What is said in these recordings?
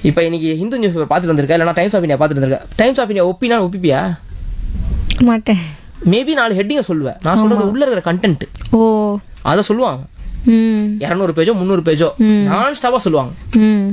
இப்போ இன்னைக்கு Hindu news paper பார்த்துட்டு வந்திருக்கா இல்லைனா டைம்ஸ் ஆஃப் இந்தியா பார்த்துட்டு வந்திருக்கா டைம்ஸ் ஆஃப் இந்தியா ஒப்பினா ஒப்பிப்பியா மாட்டேன் மேபி நாலு ஹெட்டிங்கை சொல்லுவேன் நான் சொல்றது உள்ள இருக்கிற கண்டென்ட் ஓ அதை சொல்லுவாங்க ம் இரநூறு பேஜோ முந்நூறு பேஜோ நான் ஸ்டாப்பாக சொல்லுவாங்க ம்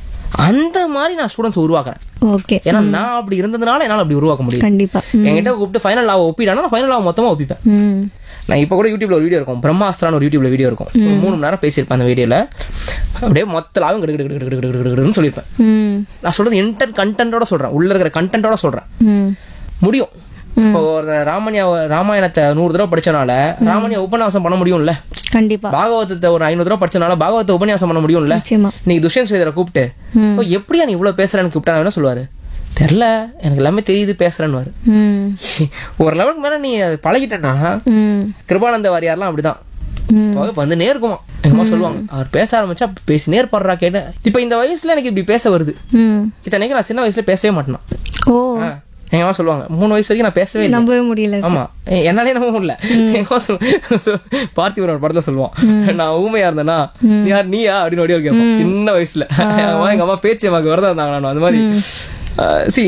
அந்த மாதிரி நான் ஸ்டூடெண்ட்ஸ் உருவாக்குறேன் ஓகே ஏன்னா நான் அப்படி இருந்ததுனால என்னால் அப்படி உருவாக்க முடியும் கண்டிப்பா என்கிட்ட கூப்பிட்டு ஃபைனல் லாவை ஒப்பிடானா நான் ஃபைனல் லாவை மொத்தமாக ஒப்பிப்பேன் ம் நான் இப்போ கூட யூடியூப்ல ஒரு வீடியோ இருக்கும் பிரம்மாஸ்திரான்னு ஒரு யூடியூப்ல வீடியோ இருக்கும் ஒரு மூணு மணி நேரம் பேசியிருப்பேன் அந்த வீடியோல அப்படியே மொத்த லாவும் கிடு கிடு கிடு கிடு கிடு கிடு கிடுன்னு சொல்லியிருப்பேன் ம் நான் சொல்றது இன்டர் கண்டென்ட்டோட சொல்றேன் உள்ள இருக்கிற கண்டென்ட்டோட சொல்றேன் ம் முடியும் இப்போ ஒரு ராமணியா ராமாயணத்தை நூறு தடவை படிச்சனால ராமணியா உபன்யாசம் பண்ண முடியும்ல கண்டிப்பா பாகவதத்தை ஒரு ஐநூறு தடவை படிச்சனால பாகவத்தை உபன்யாசம் பண்ண முடியும்ல நிச்சயமா இன்னைக்கு துஷ்யந்த் சேதரை கூப்பிட்டு "ஓ, எப்படியா நீ இவ்வளவு பேசுறேன்னு கூப்பிட்டா என்ன சொல்லுவாரு தெரில எனக்கு எல்லாமே தெரியுது பேசுறேன்னு ம் ஒரு லெவலுக்கு மேல நீ அது பழகிட்டேன்னா ம் கிருபானந்த வாரியார்லாம் அப்படிதான் ம். இப்போ வந்துனே இருக்குமா எங்க அம்மா சொல்லுவாங்க அவர் பேச ஆரம்பிச்சா அப்படி பேசினே இருப்பாரா கேட்டேன் இப்போ இந்த வயசுல எனக்கு இப்படி பேச வருது ம் இத்தனைக்கு நான் சின்ன வயசுல பேசவே மாட்டேன் ஓ ஆ, எங்க அம்மா சொல்லுவாங்க மூணு வயசு வரைக்கும் நான் பேசவே இல்லை நம்பவே முடியல சார் ஆமா எ- என்னாலே நம்ப முடியல எங்க அம்மா சொல்~ சொ- பார்த்திபன் ஒரு படத்துல சொல்லுவான் நான் ஊமையா இருந்தேனா நீ யார் நீயா அப்படின்னு வடிவல் கேட்பான் சின்ன வயசுல எங்க அம்மா எங்க அம்மா பேச்சு அம்மாக்கு வரதா இருந்தாங்க நான் அந்த மாதிரி சி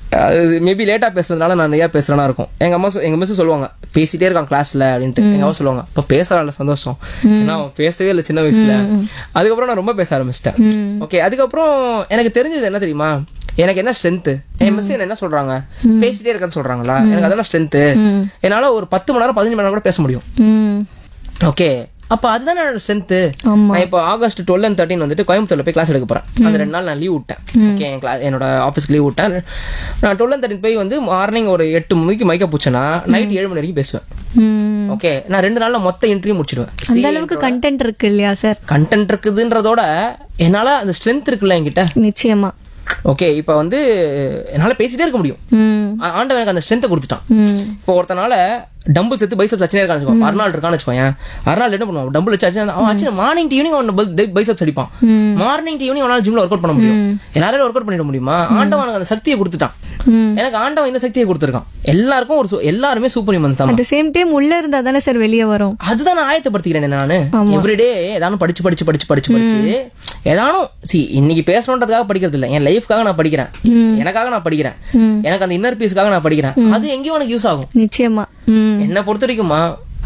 மேபி லேட்டா பேசுறதுனால நான் நிறைய பேசுறேனா இருக்கும் எங்க அம்மா சொ- எங்க மிஸ் சொல்லுவாங்க பேசிட்டே இருக்கான் கிளாஸ்ல அப்படின்ட்டு எங்க அம்மா சொல்லுவாங்க இப்ப பேசுறான்ல சந்தோஷம் ஏன்னா அவன் பேசவே இல்லை சின்ன வயசுல அதுக்கப்புறம் நான் ரொம்ப பேச ஆரம்பிச்சிட்டேன் ஓகே அதுக்கப்புறம் எனக்கு தெரிஞ்சது என்ன தெரியுமா எனக்கு என்ன ஸ்ட்ரென்த் என் மிஸ் என்ன சொல்றாங்க பேசிட்டே இருக்கேன்னு சொல்றாங்களா எனக்கு அதான ஸ்ட்ரென்த் என்னால ஒரு பத்து மணி நேரம் பதினஞ்சு மணி நேரம் கூட பேச முடியும் ம் ஓகே அப்ப அதுதான் என்னோட ஸ்ட்ரென்த் ஆமா நான் இப்போ ஆகஸ்ட் டுவெல் அண்ட் தேர்ட்டின் வந்துட்டு கோயம்புத்தூர்ல போய் கிளாஸ் எடுக்க போறேன் அந்த ரெண்டு நாள் நான் லீவ் விட்டேன் ஓகே என் கிளாஸ் என்னோட ஆஃபீஸ்க்கு லீவ் விட்டேன் நான் டுவெல் அண்ட் தேர்ட்டின் போய் வந்து மார்னிங் ஒரு எட்டு மணிக்கு மைக்க பூச்சேன்னா நைட் ஏழு மணி வரைக்கும் பேசுவேன் ம் ஓகே நான் ரெண்டு நாள்ல மொத்த இன்டர்வியூ முடிச்சிடுவேன் அந்த அளவுக்கு கண்டென்ட் இருக்கு இல்லையா சார் கண்டென்ட் இருக்குதுன்றதோட என்னால அந்த ஸ்ட்ரென்த் இருக்குல்ல என்கிட்ட நிச்சயமா ஓகே இப்போ வந்து என்னால பேசிட்டே இருக்க முடியும் ம் ஆ- ஆண்டவன் எனக்கு அந்த ஸ்ட்ரென்த்தை கொடுத்துட்டான் ம் இப்போ ஒருத்தனால டம்பிள் சேர்த்து பைசப்ஸ் அச்சனே இருக்கான்னு வச்சுக்கோ அர்னால் இருக்கான்னு வச்சுக்கோயேன் அர்னால் என்ன பண்ணுவான் டம்பிள் வச்சு அச்சு அவன் அச்சு மார்னிங் டு ஈவினிங் அவன் பைசப்ஸ் அடிப்பான் மார்னிங் டு ஈவினிங் அவனால ஜிம்ல ஒர்க் அவுட் பண்ண முடியும் எல்லாரும் ஒர்க் அவுட் பண்ணிட முடியுமா ஆண்டவன் எனக்கு அந்த சக்தியை கொடுத்துட்டான் ம் எனக்கு ஆண்டவன் இந்த சக்தியை கொடுத்துருக்கான் எல்லாருக்கும் ஒரு சு- எல்லாருமே சூப்பர் ஹியூமன்ஸ் தான் அட் சேம் டைம் உள்ள இருந்தா தானே சார் வெளியே வரும் அதுதான் நான் ஆயத்தப்படுத்திக்கிறேன் நானு எவ்ரிடே ஏதானும் படிச்சு படிச்சு படிச்சு படிச்சு படிச்சு ஏதானும் சி இன்னைக்கு பேசணுன்றதுக்காக படிக்கிறது இல்ல என் லைஃப்காக நான் படிக்கிறேன் எனக்காக நான் படிக்கிறேன் எனக்கு அந்த இன்னர் பீஸ்க்காக நான் படிக்கிறேன் அது எங்கேயும் எனக்கு யூஸ் ஆகும் நிச்சயமா ம் என்னை பொறுத்த வரைக்குமா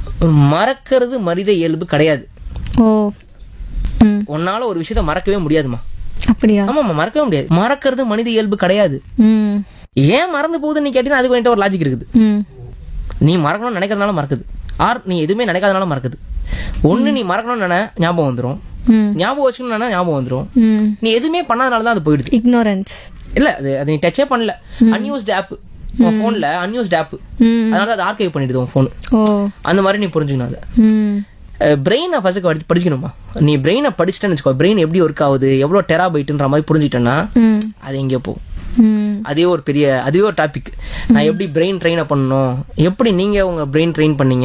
மறக்கிறது மனித இயல்பு கிடையாது ஓ ம் உன்னால ஒரு விஷயத்த மறக்கவே முடியாதுமா அப்படியா ஆமாம்மா மறக்கவே முடியாது மறக்கிறது மனித இயல்பு கிடையாது ம் ஏன் மறந்து போகுதுன்னு நீ கேட்டீங்கன்னா அதுக்கு வேண்டிய ஒரு லாஜிக் இருக்குது ம் நீ மறக்கணும்னு நினைக்கிறதுனால மறக்குது ஆர் நீ எதுவுமே நினைக்காதனால மறக்குது ஒண்ணு நீ மறக்கணும்னு நினை ஞாபகம் வந்துரும் ம் ஞாபகம் வச்சுக்கணும்னு நினை ஞாபகம் வந்துரும் ம் நீ எதுவுமே பண்ணாதனால தான் அது போயிடுது இக்னோரன்ஸ் இல்ல அது அது நீ டச்சே பண்ணல அன்யூஸ்ட் ஆப் உன் போன்ல அன்யூஸ்ட் ஆப் ம் அதனால அது ஆர்கைவ் பண்ணிடுது உன் போன் ஓ அந்த மாதிரி நீ புரிஞ்சுக்கணும் அதை ம் பிரெயினை ஃபர்ஸ்ட் படிச்சு படிக்கணுமா நீ பிரெயினை படிச்சிட்டேன்னு வச்சுக்கோ பிரெயின் எப்படி ஒர்க் ஆகுது எவ்வளோ டெராபைட்டுன்ற மாதிரி புரிஞ்சுட்டேன்னா ம் அது எங்கேயோ போகும் ம் அதே ஒரு பெரிய அதே ஒரு டாபிக் நான் எப்படி பிரெயின் ட்ரெயினை பண்ணணும் எப்படி நீங்க உங்க பிரெயின் ட்ரெயின் பண்ணீங்க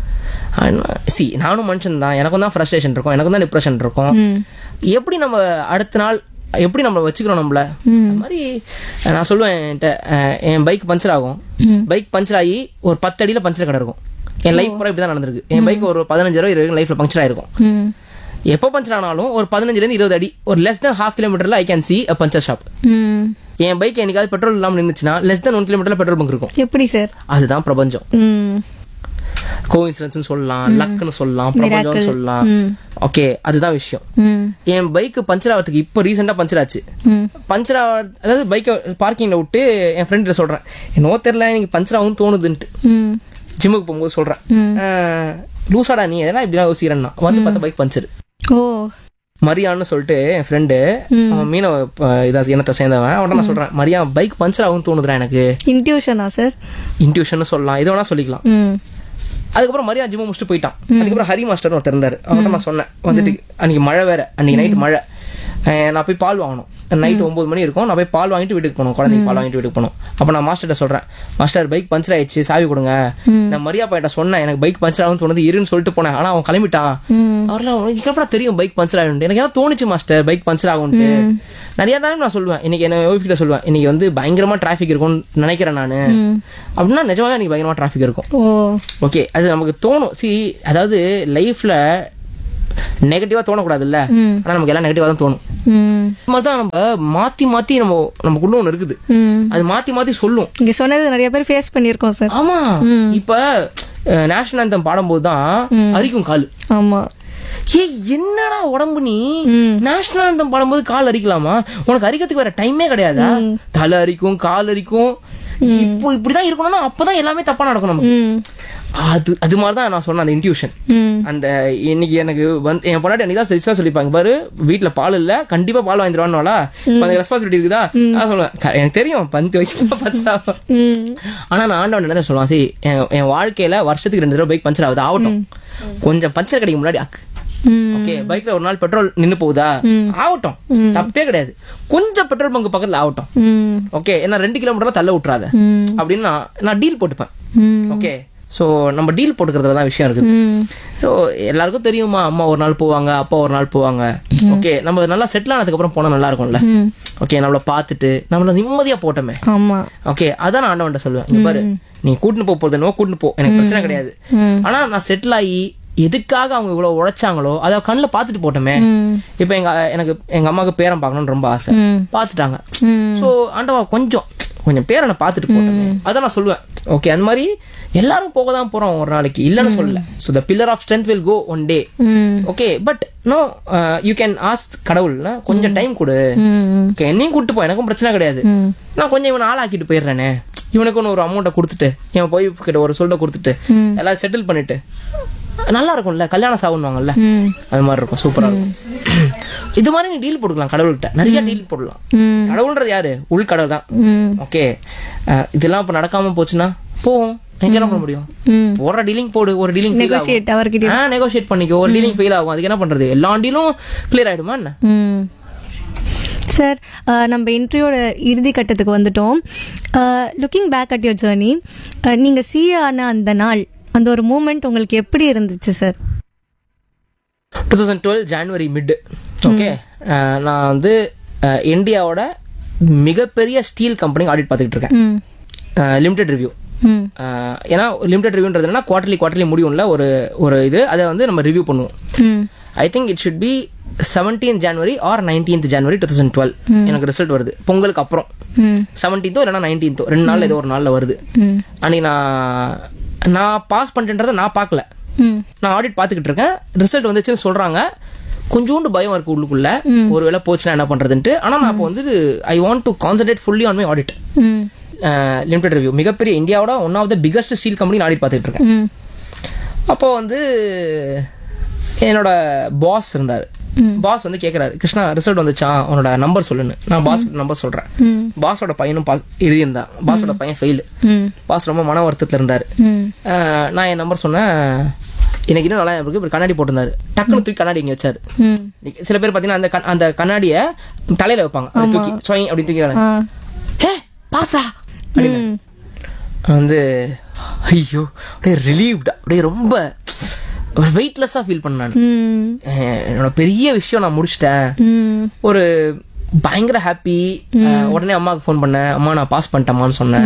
சி நானும் மனுஷன் தான் எனக்கும் தான் ஃப்ரஸ்ட்ரேஷன் இருக்கும் எனக்கும் தான் டிப்ரெஷன் இருக்கும் ம் எப்படி நம்ம அடுத்த நாள் எப்படி நம்ம வச்சுக்கிறோம் நம்மள அது மாதிரி நான் சொல்லுவேன் என்கிட்ட அஹ், என் பைக் பஞ்சர் ஆகும் பைக் பஞ்சர் ஆகி ஒரு பத்து அடியில பஞ்சர் கடை இருக்கும் என் லைஃப் பூரா இப்படி தான் நடந்திருக்கு என் பைக் ஒரு பதினஞ்சு ரூபா இருபது லைஃப்ல பஞ்சர் ஆயிருக்கும் ம் எப்போ பஞ்சர் ஆனாலும் ஒரு பதினஞ்சுல இருந்து இருபது அடி ஒரு லெஸ் தென் ஹாஃப் கிலோமீட்டர்ல I can see a puncture shop ம் என் பைக் என்னைக்காவது பெட்ரோல் இல்லாமல் நின்றுச்சுன்னா லெஸ் தென் ஒன் கிலோமீட்டர்ல பெட்ரோல் பங்க் இருக்கும் எப்படி சார் அதுதான் பிரபஞ்சம் ம் கோ சொல்லலாம் லக்குன்னு சொல்லலாம் பிரபஞ்சம்னு சொல்லலாம் ம் ஓகே அதுதான் விஷயம் ம் என் பைக் பஞ்சர் ஆகிறதுக்கு இப்போ ரீசெண்டாக பஞ்சர் ஆச்சு ம் பஞ்சர் ஆக அதாவது பைக்கை பார்க்கிங்ல விட்டு என் ஃப்ரெண்ட் சொல்றேன் என்னவோ தெரியல எனக்கு பஞ்சர் ஆகும் தோணுதுன்ட்டு ம் ஜிம்முக்கு போகும்போது சொல்றேன் அஹ், லூசாடா நீ எதனா இப்படிலாம் யோசிக்கிறேன்னா வந்து பார்த்தா பைக் பஞ்சர் ஓ மரியான்னு சொல்லிட்டு என் ஃப்ரெண்டு அவன் மீனவ அஹ், இதா இனத்தை சேர்ந்தவன் அவன்கிட்ட நான் சொல்றேன் மரியா பைக் பஞ்சர் ஆகும் தோணுதுடா எனக்கு இன்ட்யூஷனா சார் இன்ட்யூஷன் சொல்லலாம் எது வேணா சொல்லிக்கலாம் ம் அதுக்கப்புறம் மரியா ஜிம்மு முடிச்சுட்டு போயிட்டான் அதுக்கப்புறம் ஹரி மாஸ்டர் ஒருத்தர் இருந்தாரு அவர்கிட்ட நான் சொன்னேன் வந்துட்டு அன்னைக்கு மழை வேற அன்னைக்கு நைட் மழை அஹ் நான் போய் பால் வாங்கணும் நைட் ஒன்பது மணி இருக்கும் நான் போய் பால் வாங்கிட்டு வீட்டுக்கு போகணும் குழந்தைக்கு பால் வாங்கிட்டு வீட்டுக்கு போகணும் அப்போ நான் மாஸ்டர்கிட்ட சொல்றேன் மாஸ்டர் பைக் பஞ்சர் ஆயிடுச்சு சாவி கொடுங்க நான் மரியா பையிட்ட சொன்னேன் எனக்கு பைக் பஞ்சர் ஆகும் தோணுது இருன்னு சொல்லிட்டு போனேன் ஆனா அவன் கிளம்பிட்டான் அவர்லாம் உனக்கு எப்படா தெரியும் பைக் பஞ்சர் ஆகும் எனக்கு ஏதாவது தோணுச்சு மாஸ்டர் பைக் பஞ்சர் ஆகும்ட்டு நிறைய டைம் நான் சொல்லுவேன் இன்னைக்கு என்ன ஒய்ஃப் கிட்ட சொல்லுவேன் இன்னைக்கு வந்து பயங்கரமா டிராஃபிக் இருக்கும்னு நினைக்கிறேன் நான் அப்படின்னா நிஜமாவே இன்னைக்கு பயங்கரமா டிராஃபிக் இருக்கும் ஓ ஓகே அது நமக்கு தோணும் சி அதாவது லைஃப்ல நெகட்டிவா தோணக்கூடாதுல்ல ஆனா நமக்கு எல்லாம் நெகட்டிவா தான் தோணும் ம் இது மாதிரி தான் நம்ம மாத்தி மாத்தி நம்ம நமக்குள்ள ஒண்ணு இருக்குது ம் அது மாத்தி மாத்தி சொல்லும் இங்க சொன்னது நிறைய பேர் ஃபேஸ் பண்ணியிருக்கோம் சார் ஆமா இப்ப நேஷனல் anthem பாடும்போது தான் அரிக்கும் காலு ஆமா ஏ என்னடா உடம்பு நீ நேஷனல் anthem பாடும்போது கால் அரிக்கலாமா உனக்கு அரிக்கிறதுக்கு வேற டைமே கிடையாதா தலை அரிக்கும் கால் அரிக்கும் இப்போ இப்படிதான் இருக்கணும்னா அப்பதான் எல்லாமே தப்பா நடக்கும் நமக்கு ம் அது அது மாதிரி தான் நான் சொன்னேன் அந்த இன்ட்யூஷன் ம் அந்த இன்னைக்கு எனக்கு வந்து என் பொண்டாட்டி அன்னைக்கு தான் சரிசா சொல்லிப்பாங்க பாரு வீட்ல பால் இல்ல கண்டிப்பா பால் வாங்கிடுவான்னுவாளா அந்த ரெஸ்பான்சிபிலிட்டி இருக்குதா நான் சொல்லுவேன் "க- எனக்கு தெரியும் பந்து வைக்கும் பச்சா ம் ஆனா நான் ஆண்டவன் என்ன சொல்லுவான் சரி என் என் வாழ்க்கையில வருஷத்துக்கு ரெண்டு தடவை பைக் பஞ்சர் ஆகுது ஆகட்டும் கொஞ்சம் பஞ்சர் கிடைக்கும் முன்னாடி அக்கு ம் ஓகே பைக்ல ஒரு நாள் பெட்ரோல் நின்னு போகுதா ஆகட்டும் தப்பே கிடையாது கொஞ்சம் பெட்ரோல் பங்கு பக்கத்துல ஆகட்டும் ம் ஓகே என்ன ரெண்டு கிலோமீட்டர் தள்ள விட்டுறாத ம் அப்படின்னு நான் நான் டீல் போட்டுப்பேன் ம் ஓகே சோ நம்ம டீல் போட்டுக்கிறதுல தான் விஷயம் இருக்குது ம் ஸோ எல்லாருக்கும் தெரியுமா அம்மா ஒரு நாள் போவாங்க அப்பா ஒரு நாள் போவாங்க ஓகே நம்ம நல்லா செட்டில் ஆனதுக்கு அப்புறம் போனா நல்லா இருக்கும்ல ம் ஓகே நம்மள பார்த்துட்டு நம்மள நிம்மதியா போட்டோமே ஆமா ஓகே அதான் நான் ஆண்டவன்ட்ட சொல்லுவேன் இங்க பாரு நீ கூட்டின்னு போக போறது என்னவோ கூட்டின்னு போ எனக்கு பிரச்சனை கிடையாது ம் ஆனா நான் செட்டில் ஆகி எதுக்காக அவங்க இவ்வளவு உழைச்சாங்களோ அதை கண்ணில் பார்த்துட்டு போட்டோமே ம் இப்போ எங்க எனக்கு எங்க அம்மாவுக்கு பேரன் பார்க்கணும்னு ரொம்ப ஆசை ம் பார்த்துட்டாங்க ம் சோ ஆண்டவா கொஞ்சம் கொஞ்சம் பேரனை பார்த்துட்டு போட்டோமே அதான் நான் சொல்லுவேன் ஓகே அந்த மாதிரி எல்லாரும் போக தான் போறோம் ஒரு நாளைக்கு இல்லைன்னு சொல்லல so the pillar of strength will go one day hmm okay but no you can ask கடவுள்னா கொஞ்சம் டைம் கொடு ம் ஓகே என்னையும் கூட்டு போ எனக்கும் பிரச்சனை கிடையாது ம் நான் கொஞ்சம் இவனை ஆளாக்கிட்டு போயிடுறேனே இவனுக்கு ஒன்று ஒரு அமௌண்ட்டை கொடுத்துட்டு இவன் போய் கிட்ட ஒரு சொல்ல கொடுத்துட்டு ம். எல்லாம் செட்டில் பண்ணிட்டு நல்லா இருக்கும்ல கல்யாணம் சாவுன்னுவாங்கல்ல ம் அது மாதிரி இருக்கும் சூப்பரா இருக்கும் இது மாதிரி நீ டீல் போட்டுக்கலாம் கடவுள்கிட்ட நிறைய டீல் போடலாம் ம் கடவுள்ன்றது யாரு உள்கடவுள் தான் ம் ஓகே இதெல்லாம் இப்ப நடக்காம போச்சுன்னா போவோம் எங்க என்ன பண்ண முடியும் ம் போடுற டீலிங் போடு ஒரு டீலிங் நெகோஷியேட் அவர்கிட்ட ஆ நெகோஷியேட் பண்ணிக்கோ ஒரு டீலிங் ஃபெயில் ஆகும் அதுக்கு என்ன பண்றது எல்லா டீலும் கிளியர் ஆயிடுமா என்ன ம் சார் நம்ம இன்டர்வியூட இறுதி கட்டத்துக்கு வந்துட்டோம் looking back at your journey நீங்கள் சி ஆன அந்த நாள் அந்த ஒரு மூமெண்ட் உங்களுக்கு எப்படி இருந்துச்சு sir two thousand twelve January mid okay நான் வந்து அஹ், இந்தியாவோட மிகப்பெரிய ஸ்டீல் கம்பெனி ஆடிட் பார்த்துக்கிட்டு இருக்கேன் ம் லிமிடெட் ரிவ்யூ ம் ஏன்னா லிமிடெட் ரிவ்யூன்றது என்னன்னா குவார்டர்லி குவார்டர்லி முடியும்ல ஒரு ஒரு இது அதை வந்து நம்ம ரிவ்யூ பண்ணுவோம் ம் I think it should be seventeen January or nineteenth January two thousand twelve எனக்கு ரிசல்ட் வருது பொங்கலுக்கு அப்புறம் ம் செவன்டீன்த்தோ இல்லைனா நைன்டீன்த்தோ ரெண்டு நாள் ஏதோ ஒரு நாளில் வருது ம் அன்னைக்கு நான் நான் பாஸ் பண்ணிட்டேன்றதை நான் பார்க்கல ம் நான் ஆடிட் பார்த்துக்கிட்டு இருக்கேன் ரிசல்ட் வந்துச்சுன்னு சொல்றாங்க கொஞ்சோண்டு பயம் இருக்கு உள்ளுக்குள்ள ஒருவேளை போச்சுன்னா என்ன பண்றதுன்ட்டு ஆனா நான் அப்போ வந்து I want to concentrate fully on my audit hmm limited review மிகப்பெரிய இந்தியாவோட one of the biggest steel company audit பார்த்துட்டு இருக்கேன் ம் அப்போ வந்து என்னோட பாஸ் இருந்தார் பாஸ் வந்து கேக்குறாரு கிருஷ்ணா ரிசல்ட் வந்துச்சா உன்னோட நம்பர் சொல்லுன்னு நான் பாஸ் நம்பர் சொல்றேன் ம் பாஸோட பையனும் பா- எழுதியிருந்தான் பாஸோட பையன் ஃபெயில் ம் பாஸ் ரொம்ப மன வருத்தத்துல இருந்தாரு ம் அஹ், நான் என் நம்பர் சொன்னேன் எனக்கு இன்னும் நல்லா ஞாபகம் இருக்கு இப்படி கண்ணாடி போட்டிருந்தாரு டக்குனு தூக்கி கண்ணாடி இங்க வச்சாரு ம் சில பேர் பாத்தீங்கன்னா அந்த கண்- அந்த கண்ணாடிய தலையில வைப்பாங்க அப்படி தூக்கி சொய் அப்படி தூக்கி ஆ ஹே பாஸ்ரா அப்படின்னு ம் நான் வந்து ஐயோ அப்படியே ரிலீவ்டா அப்படியே ரொம்ப வெயிட்லெஸ்ஸா ஃபீல் பண்ணேன் நான் ம் என்னோட பெரிய விஷயம் நான் முடிச்சிட்டேன் ம் ஒரு பயங்கர ஹாப்பி உடனே அம்மாவுக்கு ஃபோன் பண்ணேன் அம்மா நான் பாஸ் பண்ணிட்டேம்மான்னு சொன்னேன்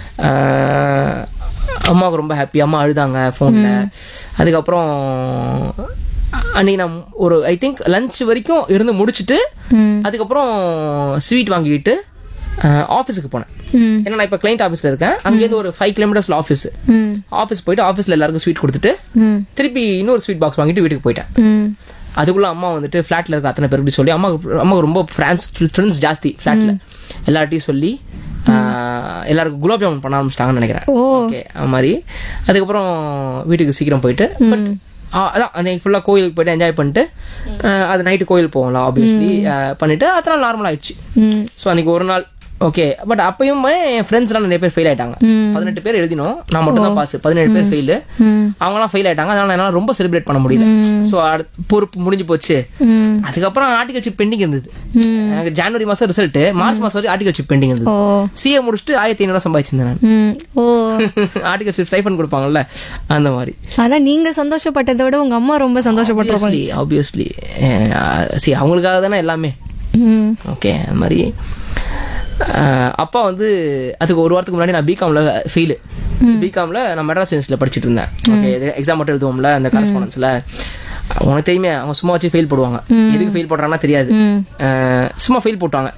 அஹ், அம்மாவுக்கு ரொம்ப ஹாப்பி அம்மா அழுதாங்க ஃபோனில் அதுக்கப்புறம் அன்னைக்கு நான் ஒரு ஐ திங்க் லஞ்ச் வரைக்கும் இருந்து முடிச்சிட்டு ம் அதுக்கப்புறம் ஸ்வீட் வாங்கிட்டு ஆஃபீஸுக்கு போனேன் ம் ஏன்னா நான் இப்போ கிளைண்ட் ஆஃபீஸில் இருக்கேன் அங்கேருந்து ஒரு ஃபைவ் கிலோமீட்டர்ஸ்ல ஆஃபீஸ் ம் ஆஃபீஸ் போயிட்டு ஆஃபீஸில் எல்லாருக்கும் ஸ்வீட் கொடுத்துட்டு ம் திருப்பி இன்னொரு ஸ்வீட் பாக்ஸ் வாங்கிட்டு வீட்டுக்கு போயிட்டேன் ம் அதுக்குள்ள அம்மா வந்துட்டு ஃபிளாட்ல இருக்க அத்தனை பேருக்கு சொல்லி அம்மாவுக்கு அம்மாவுக்கு ரொம்ப ஃப்ரெண்ட்ஸ் ஃப்ரெண்ட்ஸ் ஜாஸ்தி ஃபிளாட்ல எல்லார்ட்டையும் சொல்லி ஆஹ், எல்லாருக்கும் குலாப் ஜாமுன் பண்ண ஆரம்பிச்சிட்டாங்கன்னு நினைக்கிறேன் ஓ ஓகே அது மாதிரி அதுக்கப்புறம் வீட்டுக்கு சீக்கிரம் போயிட்டு பட் அதான் அந்த ஃபுல்லாக கோயிலுக்கு போயிட்டு என்ஜாய் பண்ணிட்டு ஆஹ், அது நைட்டு கோயில் போவோம்ல ஆப்வியஸ்லி பண்ணிட்டு அதெல்லாம் நார்மல் ஆயிடுச்சு ம் ஸோ அன்னைக்கு ஒரு நாள் ஓகே பட் அப்பயுமே என் ஃப்ரெண்ட்ஸ்லாம் நிறைய பேர் ஃபெயில் ஆயிட்டாங்க ம். பதினெட்டு பேர் எழுதினோம் நான் மட்டும் தான் பாஸ் பதினேழு பேர் ஃபெயில் ம் அவங்கலாம் ஃபெயில் ஆயிட்டாங்க அதனால என்னால ரொம்ப செலிப்ரேட் பண்ண முடியல ஸோ பொறுப்பு முடிஞ்சு போச்சு ம் அதுக்கப்புறம் ஆர்டிகல் சிப் பெண்டிங் இருந்தது ம் எனக்கு ஜனவரி மாசம் ரிசல்ட் மார்ச் மாசம் வரைக்கும் ஆர்டிகல் சிப் பெண்டிங் இருந்தது ஓ சிஏ முடிச்சுட்டு ஆயிரத்தி ஐநூறு சம்பாதிச்சிருந்தேன் நான் ம் ஓ ஆர்டிகல் சிப் ஸ்டைஃபன் கொடுப்பாங்கல்ல அந்த மாதிரி ஆனா நீங்க சந்தோஷப்பட்டதை விட உங்க அம்மா ரொம்ப சந்தோஷப்பட்டிருப்பாங்க ஆப்வியஸ்லி சி அவங்களுக்காக தானே எல்லாமே ம் ஓகே அது மாதிரி அஹ், அப்பா வந்து அதுக்கு ஒரு வாரத்துக்கு முன்னாடி நான் பிகாம்ல ஃபெயிலு பிகாம்ல நான் மெட்ராஸ் யூனிவர்சிட்டியில் படிச்சுட்டு இருந்தேன் ஓகே எக்ஸாம் மட்டும் எழுதுவோம்ல அந்த கரஸ்பாண்டன்ஸ்ல உனக்கு தெரியுமே அவங்க சும்மா வச்சு ஃபெயில் போடுவாங்க எதுக்கு ஃபெயில் போடுறாங்கன்னா தெரியாது ம் அஹ் சும்மா ஃபெயில் போட்டாங்க